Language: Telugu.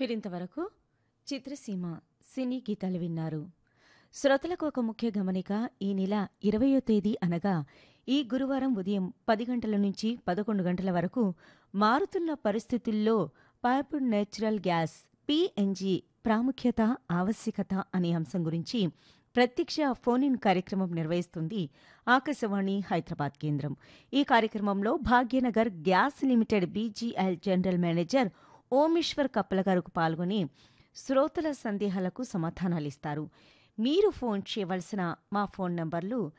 మీరింతవరకు చిత్రసీమ సినీ గీతాలు విన్నారు శ్రోతలకు ఒక ముఖ్య గమనిక ఈ నెల ఇరవయో తేదీ అనగా ఈ గురువారం ఉదయం పది గంటల నుంచి పదకొండు గంటల వరకు మారుతున్న పరిస్థితుల్లో పైపుడ్ నేచురల్ గ్యాస్ పిఎన్జి ప్రాముఖ్యత ఆవశ్యకత అనే అంశం గురించి ప్రత్యక్ష ఫోన్ ఇన్ కార్యక్రమం నిర్వహిస్తుంది ఆకాశవాణి హైదరాబాద్ కేంద్రం ఈ కార్యక్రమంలో Bhagyanagar gas limited BGL general manager Omeshwar Kappala garu పాల్గొని శ్రోతల సందేహాలకు సమాధానాలిస్తారు మీరు ఫోన్ చేయవలసిన మా ఫోన్ నంబర్లు